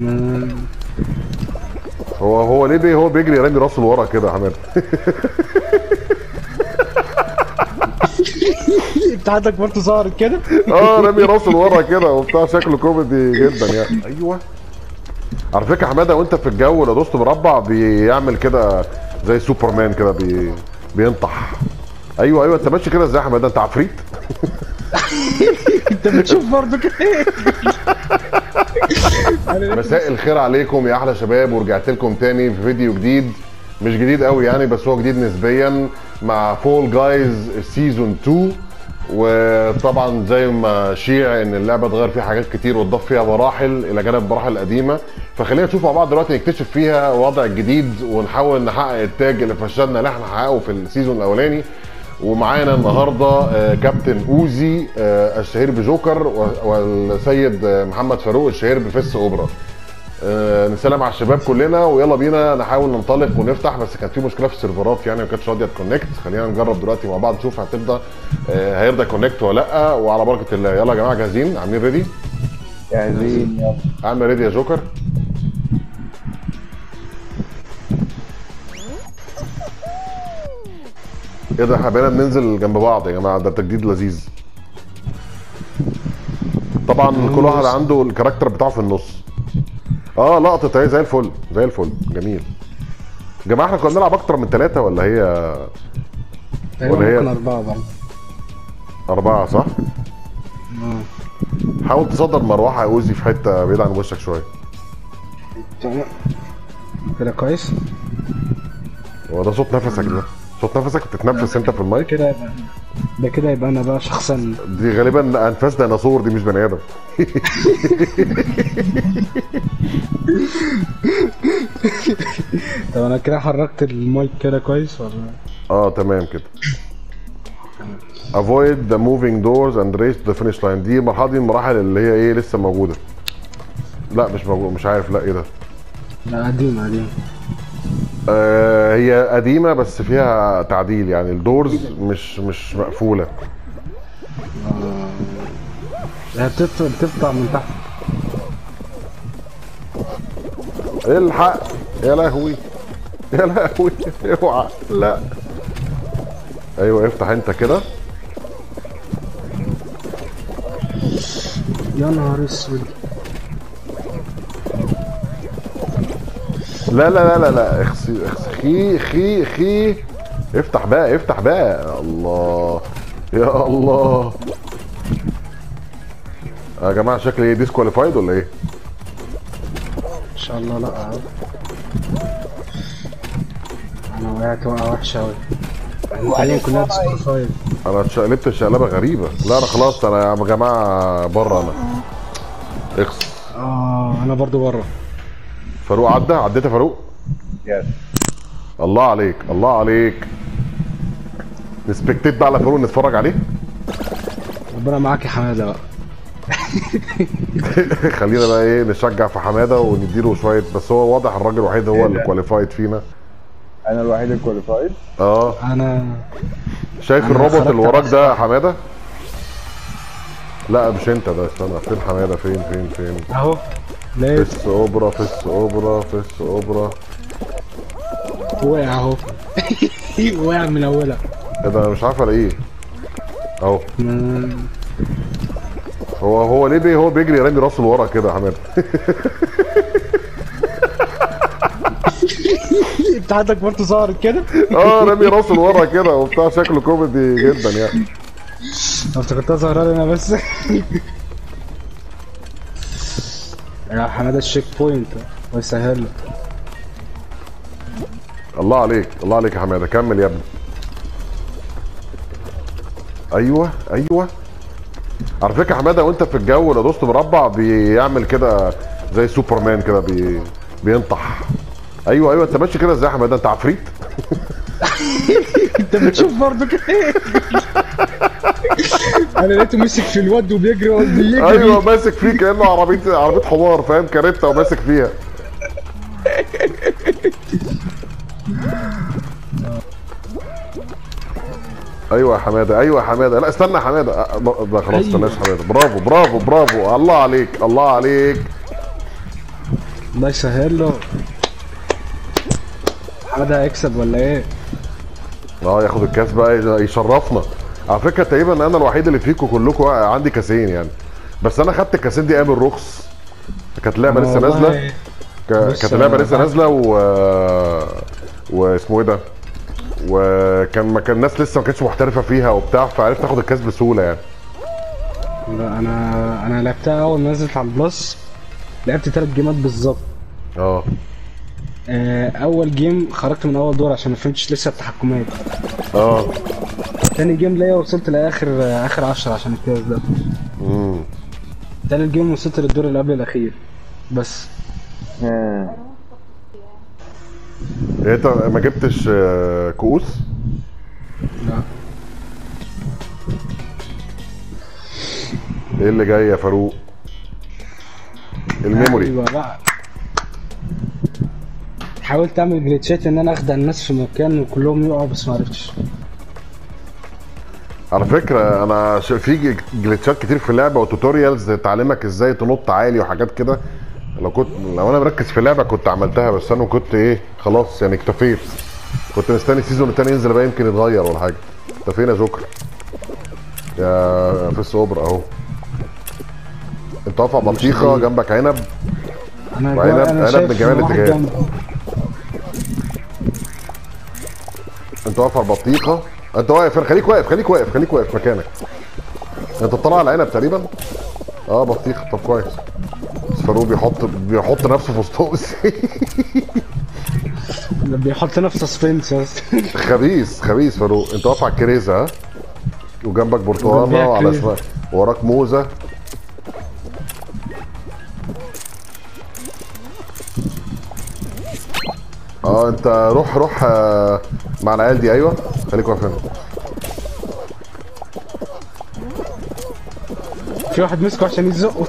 هو هو ليه بي هو بيجري رامي راسه لورا كده يا حماد انت عندك برضه ظهرت كده اه رامي راسه لورا كده وبتاع شكله كوميدي جدا يعني ايوه على فكره حماده وانت في الجو لو دوست مربع بيعمل كده زي سوبرمان كده بي... بينطح ايوه ايوه انت ماشي كده ازاي يا حماده انت عفريت انت بتشوف برضه كده مساء الخير عليكم يا احلى شباب ورجعت لكم تاني في فيديو جديد مش جديد قوي يعني بس هو جديد نسبيا مع فول جايز سيزون 2 وطبعا زي ما شيع ان اللعبه اتغير فيها حاجات كتير واتضاف فيها مراحل الى جانب المراحل القديمه فخلينا نشوف مع بعض دلوقتي نكتشف فيها وضع الجديد ونحاول نحقق التاج اللي فشلنا ان احنا نحققه في السيزون الاولاني ومعانا النهارده آه، كابتن اوزي آه، الشهير بجوكر و- والسيد آه، محمد فاروق الشهير بفس اوبرا آه، نسلم على الشباب كلنا ويلا بينا نحاول ننطلق ونفتح بس كان في مشكله في السيرفرات يعني ما كانتش راضيه تكونكت خلينا نجرب دلوقتي مع بعض نشوف هتبدا آه، هيرضى كونكت ولا لا وعلى بركه الله يلا يا جماعه جاهزين عاملين ريدي جاهزين يلا اعمل ريدي يا جوكر ايه ده احنا بقينا بننزل جنب بعض يا جماعه ده تجديد لذيذ طبعا كل واحد عنده الكاركتر بتاعه في النص اه لقطة اهي زي الفل زي الفل جميل يا جماعه احنا كنا بنلعب اكتر من ثلاثة ولا هي ولا هي- ممكن اربعه برضه أربعة صح؟ حاول تصدر مروحة يا اوزي في حتة بعيد عن وشك شوية تمام كده كويس هو ده صوت نفسك ده صوت نفسك بتتنفس انت في المايك كده يبقى ده كده يبقى انا بقى شخصا دي غالبا انفاس ديناصور دي مش بني ادم طب انا كده حركت المايك كده كويس ولا اه تمام كده avoid the moving doors and race the finish line دي المرحله دي المراحل اللي هي ايه لسه موجوده لا مش موجود مش عارف لا ايه ده لا قديم قديم آه هي قديمه بس فيها تعديل يعني الدورز مش مش مقفوله هي بتطلع بتطلع من تحت الحق يا لهوي يا لهوي اوعى لا ايوه افتح انت كده يا نهار اسود لا لا لا لا لا اخسي اخسي خي خي خي افتح بقى افتح بقى يا الله يا الله يا جماعه شكلي ايه ديسكواليفايد ولا ايه؟ ان شاء الله لا انا وقعت وقعه وحشه قوي حاليا كلها ديسكواليفايد انا اتشقلبت شقلبه غريبه لا انا خلاص انا يا جماعه بره انا اخس اه انا برضو بره فاروق عدى عديت يا فاروق يس الله عليك الله عليك نسبكتيت بقى على فاروق نتفرج عليه ربنا معاك يا حماده بقى خلينا بقى ايه نشجع في حماده ونديله شويه بس هو واضح الراجل الوحيد هو إيه اللي ده؟ كواليفايد فينا انا الوحيد الكواليفايد اه انا شايف أنا الروبوت خرجت اللي وراك على ده يا حماده لا مش انت ده استنى فين حماده فين فين فين اهو لقيت فيس اوبرا فيس اوبرا فيس اوبرا وقع اهو وقع من اولها ايه ده انا مش عارف الاقيه اهو مم. هو هو ليه بي هو بيجري رامي راسه لورا كده يا حماده انت عندك برضه ظهرت كده اه رامي راسه لورا كده وبتاع شكله كوميدي جدا يعني أنا افتكرتها ظهران انا بس يا حماده الشيك بوينت ويسهل لك الله عليك الله عليك يا حماده كمل يا ابني ايوه ايوه على فكره حماده وانت في الجو لو دوست مربع بيعمل كده زي سوبرمان كده بي... بينطح ايوه ايوه انت ماشي كده ازاي يا حماده انت عفريت انت بتشوف برضه كده انا لقيته مسك في الواد وبيجري وبيجري ايوه ماسك فيه كانه عربيه عربيه حمار فاهم كاريتا وماسك فيها ايوه يا حماده ايوه يا حماده لا استنى يا حماده أه، ب- ب- خلاص أيوة. استناش حماده برافو برافو برافو الله عليك الله عليك الله يسهل له حماده هيكسب ولا ايه؟ اه ياخد الكاس بقى يشرفنا على فكره تقريبا انا الوحيد اللي فيكم كلكم عندي كاسين يعني بس انا خدت الكاسين دي ايام الرخص كانت لعبه لسه والله نازله ك- بص كانت اللعبه أنا لسه بعد- نازله و واسمه ايه ده وكان ما كان الناس لسه ما كانتش محترفه فيها وبتاع فعرفت اخد الكاس بسهوله يعني لا انا انا لعبتها اول ما نزلت على البلس لعبت ثلاث جيمات بالظبط اه آه، اول جيم خرجت من اول دور عشان ما فهمتش لسه التحكمات اه تاني جيم ليا وصلت لاخر آه، اخر 10 عشان الكاس ده امم تالت جيم وصلت للدور اللي قبل الاخير بس آه. إيه انت ما جبتش آه، كؤوس لا ايه اللي جاي يا فاروق الميموري ايوه بقى حاولت اعمل جليتشات ان انا اخدع الناس في مكان وكلهم يقعوا بس ما عرفتش على فكره انا ش- في ج- جلitchات كتير في اللعبه وتوتوريالز تعلمك ازاي تنط عالي وحاجات كده لو كنت لو انا مركز في اللعبه كنت عملتها بس انا كنت ايه خلاص يعني اكتفيت كنت مستني السيزون التاني ينزل بقى يمكن يتغير ولا حاجه انت فين يا جوكر يا فيس اوبرا اهو انت واقف على بطيخه جنبك عنب انا وعنب- جوا- انا عنب شايف بجمال واحد الاتجاه. جنبي. انت واقف على البطيخه انت واقف خليك واقف خليك واقف خليك واقف مكانك انت طالع على العنب تقريبا اه بطيخه طب كويس بس فاروق بيحط بيحط نفسه في وسطهم ازاي ده بيحطنا في سسبنس يا اسطى. خبيث خبيث فاروق انت واقف على الكريزه ها وجنبك برتقانه وجنبيها وعلى كريزة. شمال وراك موزه اه انت روح روح آه، مع العيال دي ايوه خليك واقف هنا في واحد مسكه عشان يزقه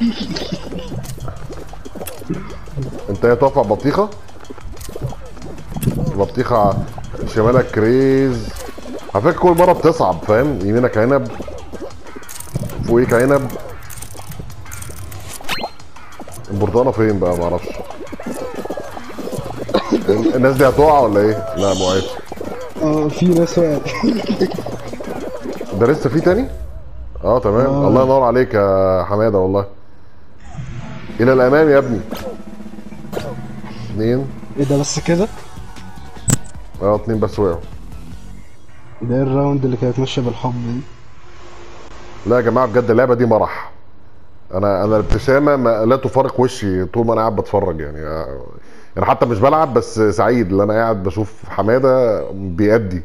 انت هي تقف على البطيخه البطيخه شمالك كريز على فكره كل مره بتصعب فاهم يمينك عنب فوقيك عنب البرتقانه فين بقى معرفش الناس دي هتقع ولا ايه؟ لا ما وقعتش اه في ناس وقعت ده لسه في تاني؟ اه تمام آه. الله ينور عليك يا حماده والله الى الامام يا ابني اتنين ايه ده بس كده اه اتنين بس وقعوا ده ايه الراوند اللي كانت ماشيه بالحب دي لا يا جماعه بجد اللعبه دي مرح انا انا الابتسامه ما لا تفارق وشي طول ما انا قاعد بتفرج يعني انا حتى مش بلعب بس سعيد اللي انا قاعد بشوف حماده بيأدي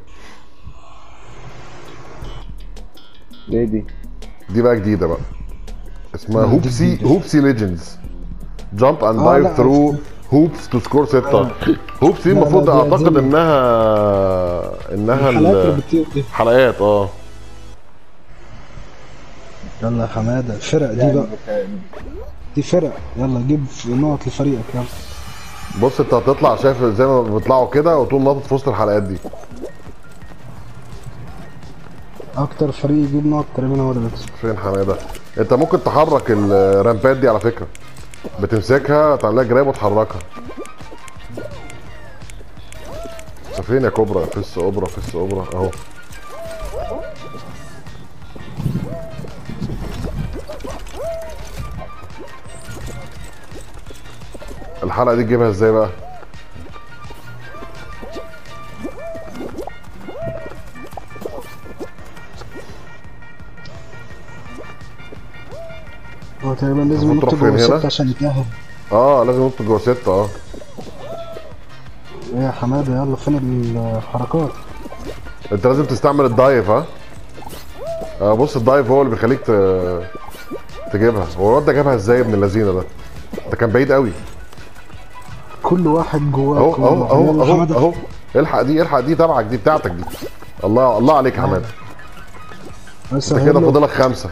ايه دي؟ دي بقى جديده بقى اسمها لا، دي هوبسي جديدة. هوبسي ليجندز جامب اند آه، دايف لا، ثرو هوبس تو سكور 6 هوبسي لا، المفروض لا، دي اعتقد قديمة. انها انها الحلقات اللي ال- بتطير دي حلقات اه يلا يا حماده الفرق دي بقى دي فرق يلا جيب نقط لفريقك يلا بص انت هتطلع شايف زي ما بيطلعوا كده وتقوم ناطط في وسط الحلقات دي اكتر فريق يجيب نقط تقريبا هو اللي بيكسب فين حماده انت ممكن تحرك الرامبات دي على فكره بتمسكها تعمل لها جراب وتحركها انت فين يا كوبرا فيس اوبرا فيس اوبرا اهو الحلقه دي تجيبها ازاي بقى هو تقريبا لازم المفروض ينط تروح فين جوه هنا؟ ستة عشان يتأهل اه لازم ننط جوه ستة اه ايه يا حماده يلا فين الحركات انت لازم تستعمل الدايف ها آه بص الدايف هو اللي بيخليك ت... تجيبها هو الواد ده جابها ازاي يا ابن اللذينه ده ده كان بعيد قوي كل واحد جواه اهو كورة. اهو اهو يلا اهو حمادة. اهو الحق دي الحق دي تبعك دي بتاعتك دي الله الله عليك يا حماد بس انت كده هيلا. فاضلك خمسه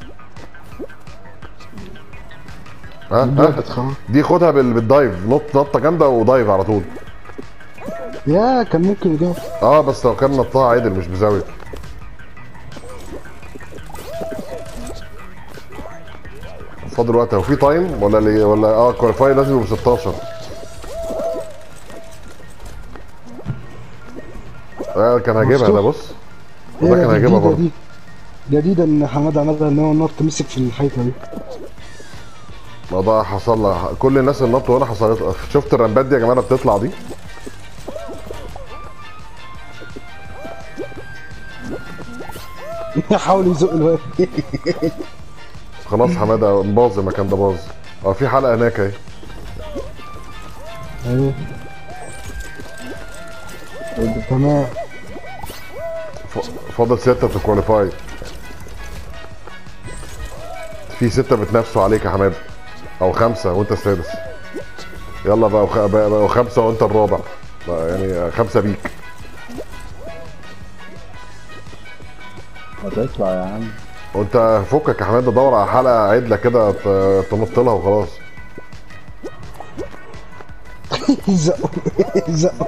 ها ها جابت خلاص دي خدها بال... بالدايف نط نطه جامده ودايف على طول يا كان ممكن يجاوب اه بس لو كان نطها عدل مش بزاويه فاضل وقت هو في تايم ولا ليه ولا اه كواليفاي لازم يبقوا 16 آه كان هجيبها انا بص وده كان هيجيبها جديدة برضه دي جديدة ان حماد عملها ان هو نط مسك في الحيطة دي ما ده حصل لها كل الناس اللي نطوا هنا حصلت شفت الرمبات دي يا جماعه اللي بتطلع دي حاول يزق الواد خلاص حماده باظ المكان ده باظ اه في حلقه هناك اهي ايوه تمام ف- فاضل ستة في الكواليفاي في ستة بتنافسوا عليك يا حماد أو خمسة وأنت السادس يلا بقى وخ... بقى بقى خمسة وأنت الرابع بقى يعني خمسة بيك ما تطلع يا عم وأنت فكك يا حماد دور على حلقة عدلة كده ت- تنط لها وخلاص يزقوا يزقوا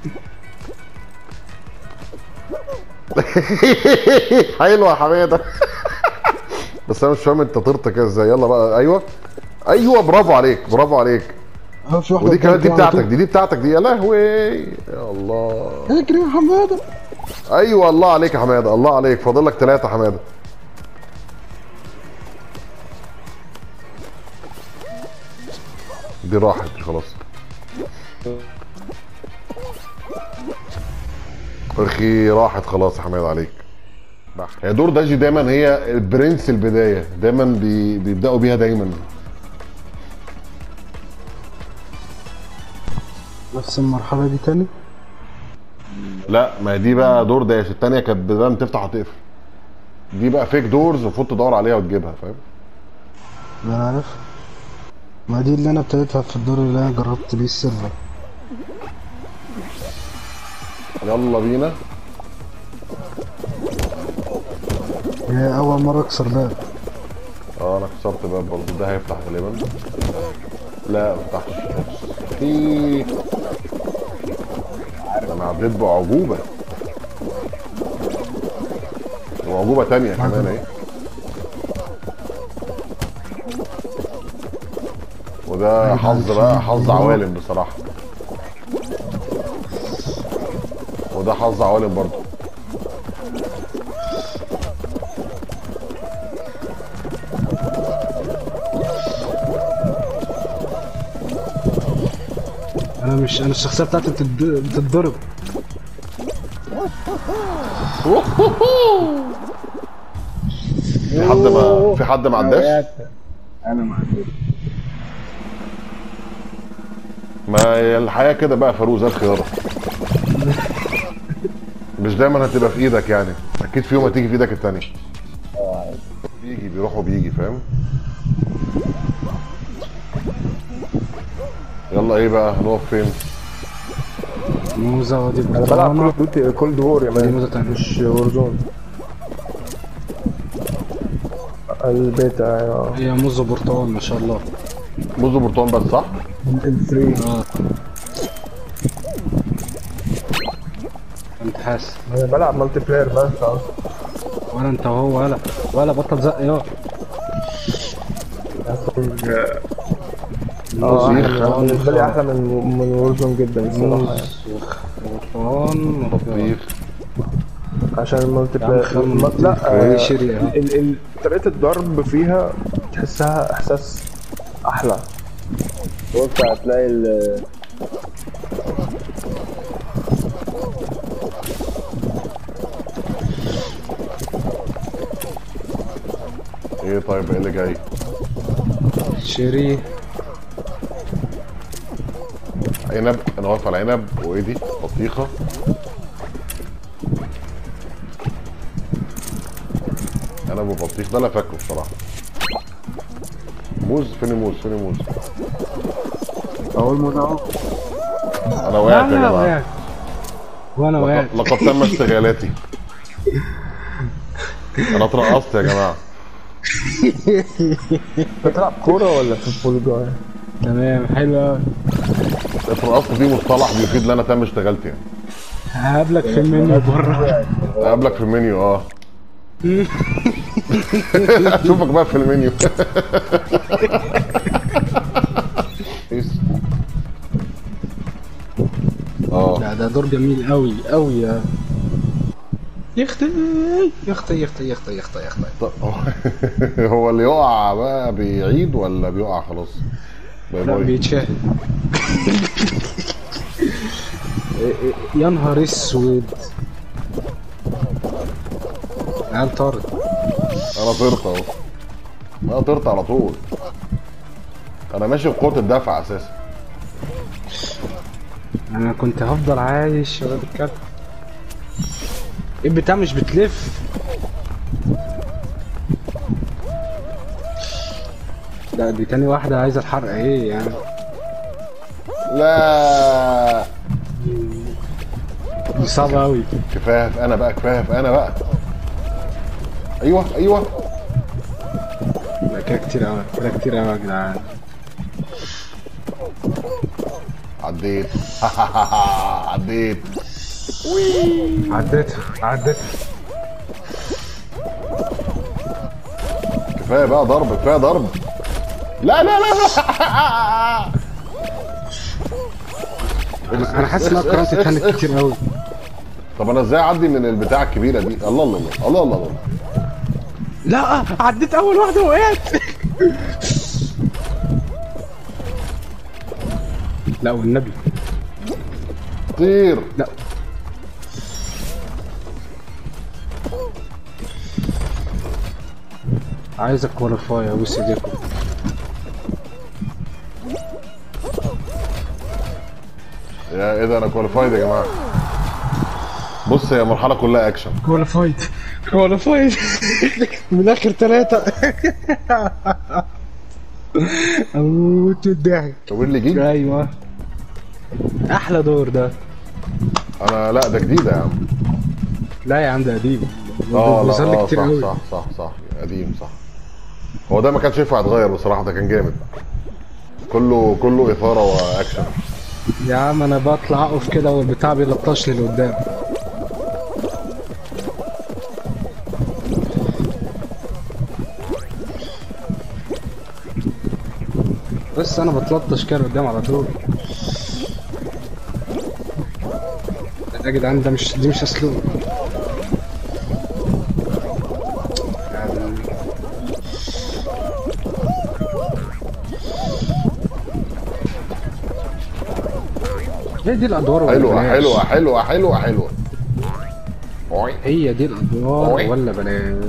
حلوة يا حمادة بس أنا مش فاهم أنت طرت كده إزاي يلا بقى أيوه أيوه برافو عليك برافو عليك اه في واحدة ودي كمان دي قدام كده على بتاعتك دي دي بتاعتك دي يا لهوي يا الله طول. اجري يا حمادة ايوه الله عليك يا حماده الله عليك فاضل لك ثلاثه حماده دي راحت خلاص اخي راحت خلاص يا حماده عليك هي دور داجي دايما هي البرنس البدايه دايما بي... بيبداوا بيها دايما نفس المرحلة دي تاني لا ما دي بقى دور داش التانية كانت بدل تفتح وتقفل دي بقى فيك دورز المفروض تدور عليها وتجيبها فاهم ده انا عارف ما دي اللي انا ابتديتها في الدور اللي انا جربت بيه السيرفر يلا بينا هي اول مرة اكسر باب اه انا كسرت باب برضه ده هيفتح غالبا لا ما فتحش في ده انا عديت بعجوبة وعجوبة تانية كمان اهي وده حظ بقى حظ عوالم بصراحة وده حظ عوالم برضه انا مش انا الشخصية بتاعتي بتد- بتتضرب في حد ما في حد ما عداش انا ما عنديش ما هي الحياة كده بقى فاروق زي الخيارة مش دايما هتبقى في ايدك يعني اكيد في يوم هتيجي في ايدك التانية بيجي بيروح وبيجي فاهم يلا ايه بقى هنقف فين موزة ودي انا بلعب كول برتقانة اوف ديوتي كولد وور يا دي مان موزة تانية مش وورزون البيتا اه هي موزة برتقال ما شاء الله موز برتقال بس صح؟ الفري اه انت حاسس انا بلعب مالتي بلاير بس اه ولا انت وهو ولا ولا بطل زق يا اه سيخ. أحلى- بالنسبه لي احلى من من وورزون جدا الصراحه يعني. برتقال بيخ عشان المالتي يا عم بلاير خلي الم- المالتي لا بلاير آه، شيري، اه. ال- ال- طريقه الضرب فيها تحسها احساس احلى بص هتلاقي ال ايه طيب ايه اللي جاي؟ شيري عنب انا واقف على عنب وايه دي؟ بطيخة عنب وبطيخ ده انا فاكره بصراحة موز فين الموز فين الموز؟ اول مرة اهو انا وقعت يا انا جماعة وقعت وانا وقعت لقد لقد تم استغلالاتي انا اترقصت يا جماعه بتلعب كوره ولا في الفول جاي تمام حلو قوي اترقصت دي مصطلح بيفيد ان انا تم اشتغلت يعني هقابلك في المنيو بره اقابلك في المنيو اه اشوفك بقى في المنيو إيش؟ اه لا ده دور جميل قوي قوي يا يختي يختي يختي يختي يختي يختي طب هو- هو اللي يقع بقى بيعيد ولا بيقع خلاص؟ باي لا باي. بيتشاهد يا نهار اسود عيال طارت انا طرت اهو انا طرت على طول انا ماشي بقوة الدفع اساسا انا كنت هفضل عايش يا ولاد الكلب البتاع مش بتلف لا دي تاني واحدة عايزة الحرق ايه يعني لا دي صعبة اوي كفايه في انا بقى كفايه في انا بقى ايوه ايوه لا كده كتير اوي كده كتير اوي يا جدعان عديت عديت عديت عديت كفايه بقى ضرب كفايه ضرب لا لا لا لا انا حاسس ان انا كرامتي اتهنت كتير اوي طب انا ازاي اعدي من البتاع الكبيره دي الله الله الله الله الله, الله. لا عديت اول واحدة وقعت لا والنبي طير لا عايزك كواليفاي يا بوس ايديكم يا ايه ده انا كواليفايد يا جماعه بص هي مرحله كلها اكشن كواليفايد كواليفايد من اخر ثلاثة اموت الضحك طب إيه اللي جه ايوه احلى دور ده انا لا ده جديده يا عم لا يا عم ده قديم اه لا بيظهر لي آه كتير صح قوي صح صح صح قديم صح هو ده ما كانش ينفع يتغير بصراحه ده كان جامد كله كله اثاره واكشن يا عم انا بطلع اقف كده والبتاع بيلطشني لقدام بس انا بتلطش كده قدام على طول يا جدعان ده مش دي مش اسلوب يعني هي دي الادوار ولا حلوه بلاش؟ حلوه حلوه حلوه حلوه أوي. هي دي الادوار أوي. ولا بلاش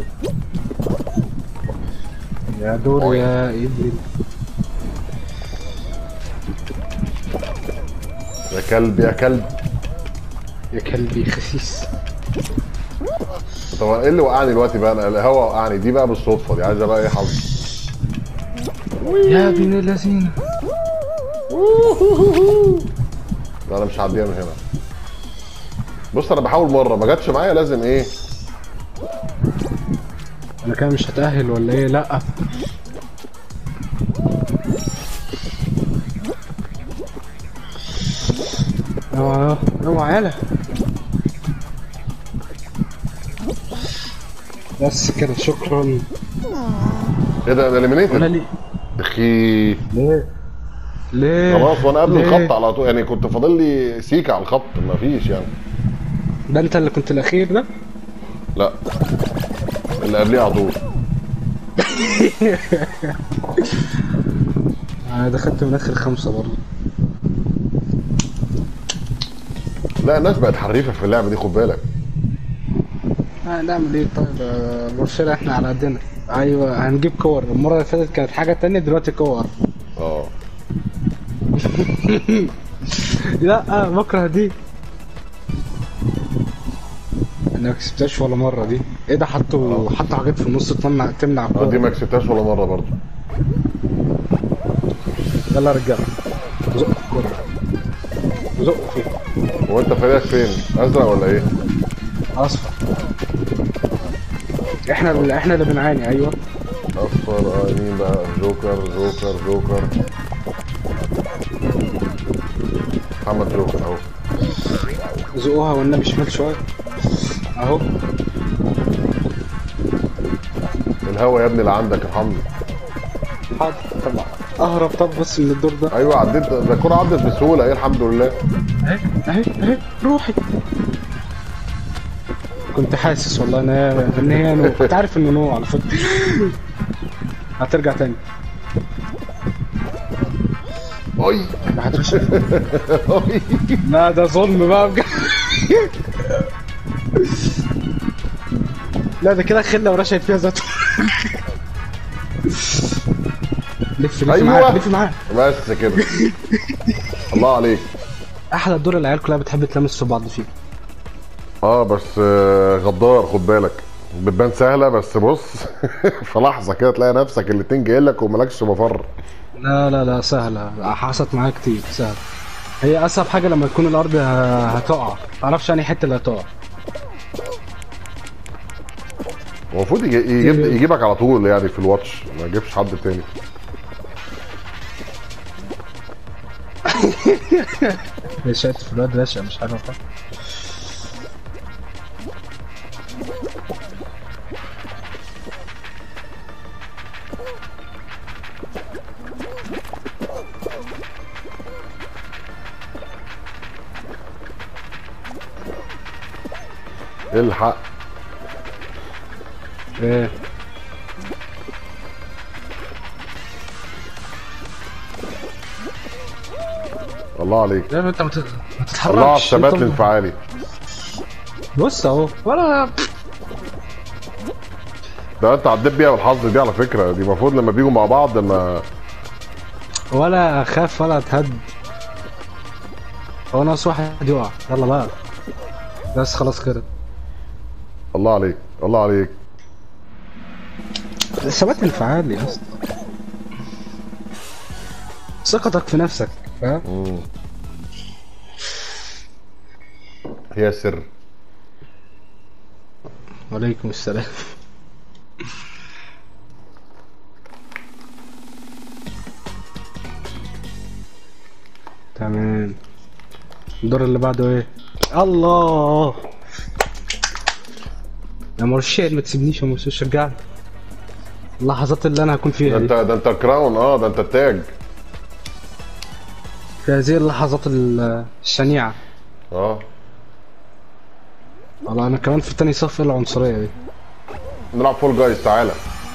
يا دور أوي. يا ابني يا كلب يا كلب يا كلبي خسيس طب ايه اللي وقعني دلوقتي بقى انا الهوا وقعني دي بقى بالصدفه دي عايزه بقى ايه حظ يا ابن اللذين لا انا مش هعديها من هنا بص انا بحاول مره ما جاتش معايا لازم ايه انا كده مش هتأهل ولا ايه لا اوعى اوعى يلا بس كده شكرا ايه ده انا انا اليمينيتد ليه اخي ليه ليه خلاص وانا قبل ليه؟ الخط على طول يعني كنت فاضل لي سيكه على الخط ما فيش يعني ده انت اللي كنت الاخير ده لا اللي قبليه على طول انا دخلت من اخر خمسة برضه لا الناس بقت حريفه في اللعبه دي خد بالك هنعمل ايه طيب آه، المشكلة احنا على قدنا ايوه هنجيب كور المرة اللي فاتت كانت حاجة تانية دلوقتي كور اه لا بكره دي انا ما كسبتهاش ولا مرة دي ايه ده حطوا حطوا حاجات في النص تمنع تمنع آه، دي الكورة ما كسبتهاش ولا مره برضه يلا يا رجالة زق الكورة زق فيها هو انت فريقك فين ازرق ولا ايه اصفر احنا اللي احنا اللي بنعاني ايوه اصفر اه مين بقى جوكر جوكر جوكر محمد جوكر اهو زقوها والنبي شمال شوية اهو الهوا يا ابني اللي عندك ارحمني حاضر طبعا اهرب طب بس من الدور ده ايوه عديت ده الكوره عدت بسهوله ايه الحمد لله اهي اهي اهي روحي كنت حاسس والله ان هي ان هي نو كنت عارف انه نو على فكره هترجع تاني اي ما هترش أي. لا ده ظلم بقى بجد لا ده كده خله ورشت فيها ذاته لف لف أيوة. معاك لف معاك بس كده الله عليك احلى دور العيال كلها بتحب تلمس في بعض فيه اه بس آه، غدار خد بالك بتبان سهله بس بص في لحظه كده تلاقي نفسك الاتنين جايين لك ومالكش مفر لا لا لا سهلة حصلت معايا كتير سهل هي أصعب حاجة لما تكون الأرض ه- هتقع متعرفش أنهي حتة اللي هتقع هو المفروض يجي- يجيب يجيبك على طول يعني في الواتش ما يجيبش حد تاني رشقت في الواد رشقة مش عارف الحق ايه الله عليك لا انت ما تت- ما تتحركش الله على الثبات انت- الانفعالي بص اهو ولا ده انت عديت بيها والحظ دي على فكره دي المفروض لما بيجوا مع بعض ما ولا اخاف ولا اتهد هو ناقص واحد يقع يلا بقى بس خلاص كده الله عليك الله عليك ثبات انفعالي يا اسطى ثقتك في نفسك فاهم مم. هي سر وعليكم السلام تمام الدور اللي بعده ايه الله يا مرشد ما تسيبنيش يا مرشد شجعني اللحظات اللي انا هكون ده فيها انت دي ده انت كراون اه ده انت التاج في هذه اللحظات ال- الشنيعة اه والله انا كمان في تاني صف إيه العنصرية دي نلعب فول جايز تعالى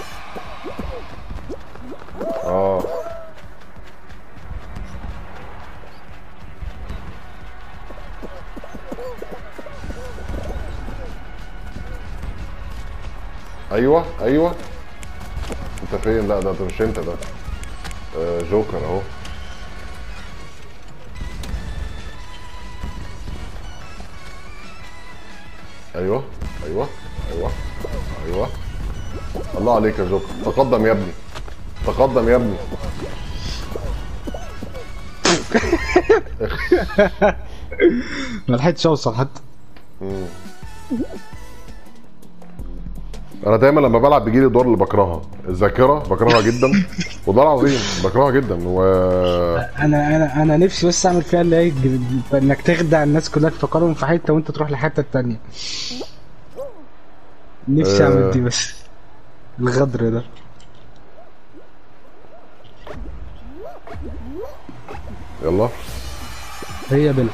اه ايوه ايوه انت فين لا ده, ده مش انت ده آه جوكر اهو ايوه ايوه ايوه ايوه الله عليك يا جوكر تقدم يا ابني تقدم يا ابني ما لحقتش اوصل حتى انا دايما لما بلعب بيجيلي الدور اللي بكرهها الذاكره بكرهها جدا والله العظيم بكرهها جدا و انا انا انا نفسي بس اعمل فيها اللي هي ج- انك تخدع الناس كلها تفكرهم في حته وانت تروح لحته التانية نفسي آه. اعمل دي بس الغدر ده يلا هي بلا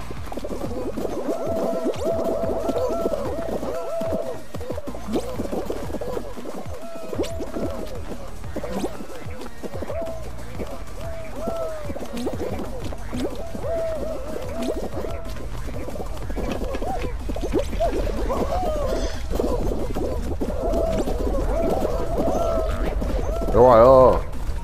اوعى اه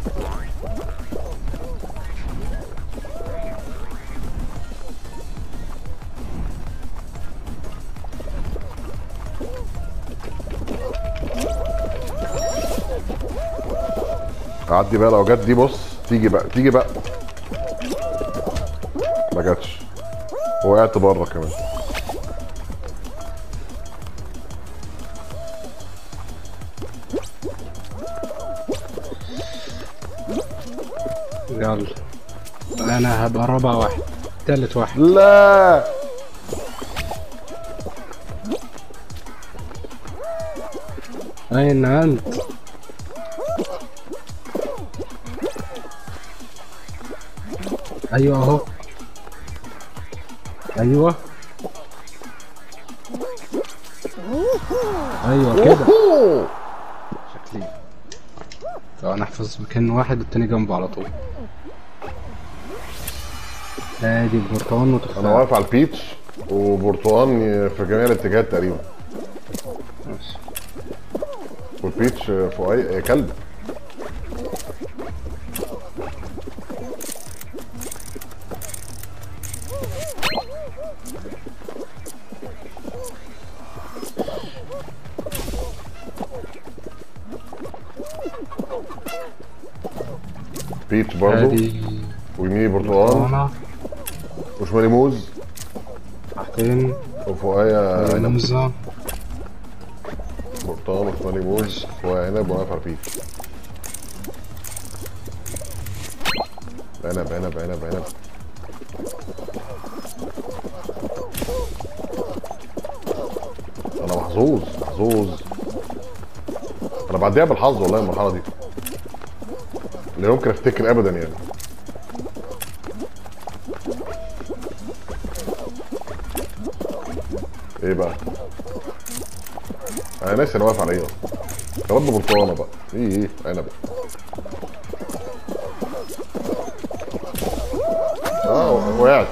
عدي بقى لو جت دي بص تيجي بقى تيجي بقى ما جاتش وقعت بره كمان يلا انا هبقى رابع واحد تالت واحد لا اين انت ايوه اهو ايوه ايوه كده أوه. شكلي لو نحفظ مكان واحد والتاني جنبه على طول ادي البرتقال انا وتفاح واقف على البيتش وبرتقال في جميع الاتجاهات تقريبا ماشي. والبيتش فوق اي كلب بيتش برضو ادي ويميني برتقال برتقانة وشمالي موز تحتين وفوقيا عنب موزة برتقال وشمالي موز فوقيا عنب واقف على البيتش عنب عنب عنب عنب انا محظوظ محظوظ انا بعديها بالحظ والله المرحله دي لا يمكن افتكر ابدا يعني ايه بقى انا ناسي انا واقف على ايه اصلا يا رب برتقانه بقى ايه ايه عنب اه وقعت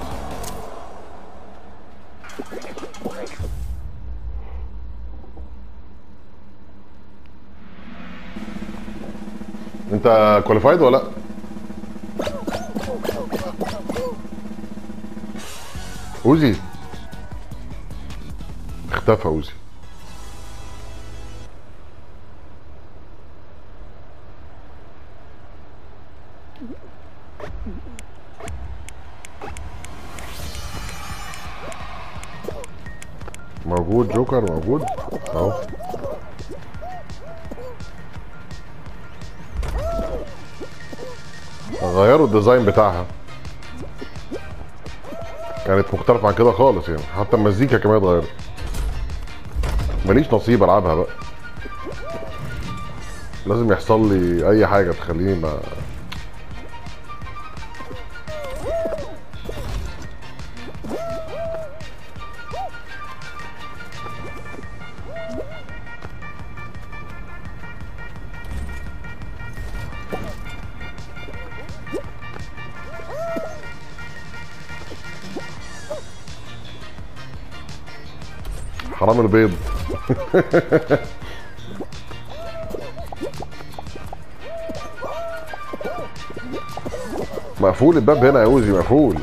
انت كواليفايد ولا لا؟ اوزي اختفى اوزي موجود جوكر موجود اهو غيروا الديزاين بتاعها كانت مختلفة عن كده خالص يعني حتى المزيكا كمان اتغيرت ماليش نصيب العبها بقى لازم يحصل لي اي حاجة تخليني ما حرام البيض مقفول الباب هنا يا اوزي مقفول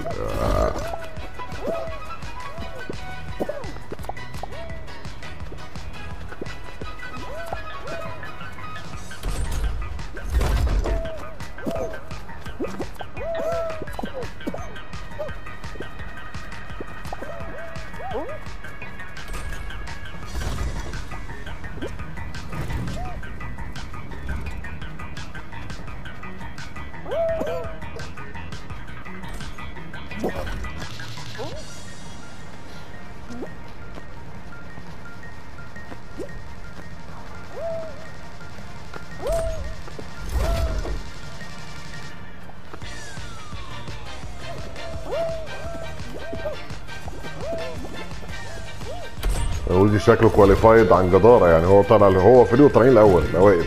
اوزي شكله كواليفايد عن جدارة يعني هو طلع هو فريقه طالعين الاول الاوائل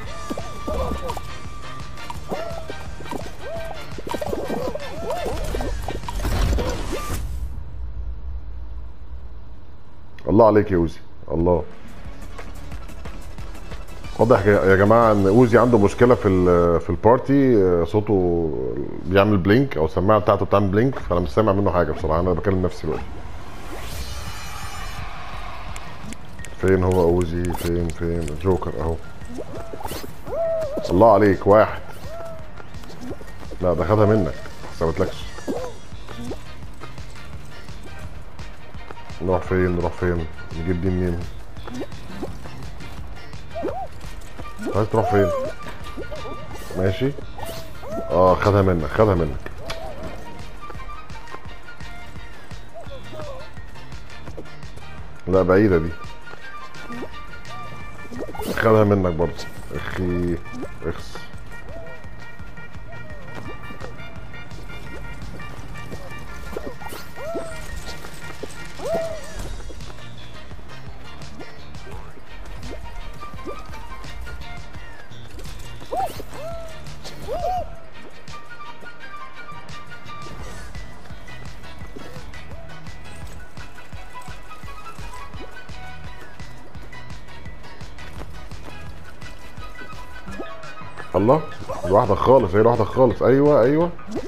الله عليك يا اوزي الله واضح يا يا جماعه ان اوزي عنده مشكله في ال- في البارتي آه، صوته بيعمل بلينك او السماعه بتاعته بتعمل بلينك فانا مش سامع منه حاجه بصراحه انا بكلم نفسي دلوقتي فين هو اوزي فين فين جوكر اهو الله عليك واحد لا ده خدها منك ما حسبتلكش نروح فين نروح فين نجيب دي منين عايز تروح فين ماشي اه خدها منك خدها منك لا بعيدة دي خدها منك برضه اخي اخس الله لوحدك خالص هي لوحدك خالص ايوه ايوه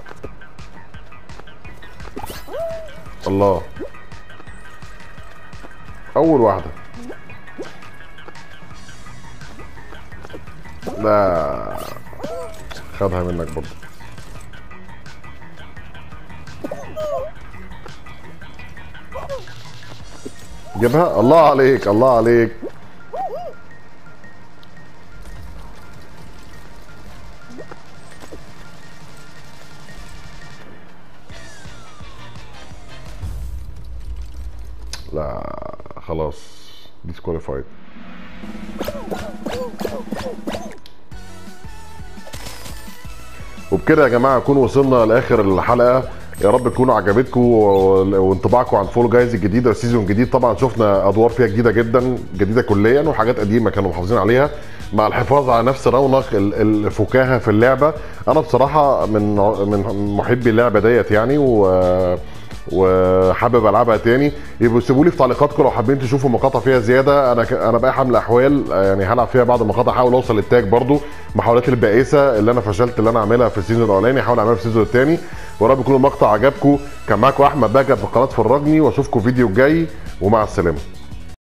الله اول واحده لا خدها منك برضه جيبها الله عليك الله عليك لا خلاص ديسكواليفايد وبكده يا جماعه نكون وصلنا لاخر الحلقه يا رب تكونوا عجبتكم و- وانطباعكم عن فول جايز الجديده السيزون الجديد طبعا شفنا ادوار فيها جديده جدا جديده كليا وحاجات قديمه كانوا محافظين عليها مع الحفاظ على نفس رونق ال- الفكاهه في اللعبه انا بصراحه من من محبي اللعبه ديت يعني و وحابب العبها تاني يبقوا سيبوا لي في تعليقاتكم لو حابين تشوفوا مقاطع فيها زياده انا ك... انا بقى حامل احوال يعني هلعب فيها بعض المقاطع احاول اوصل للتاج برضو محاولات البائسه اللي انا فشلت اللي انا اعملها في السيزون الاولاني احاول اعملها في السيزون الثاني ويا رب يكون المقطع عجبكم كان معاكم احمد بقى في قناه فرجني واشوفكم فيديو جاي ومع السلامه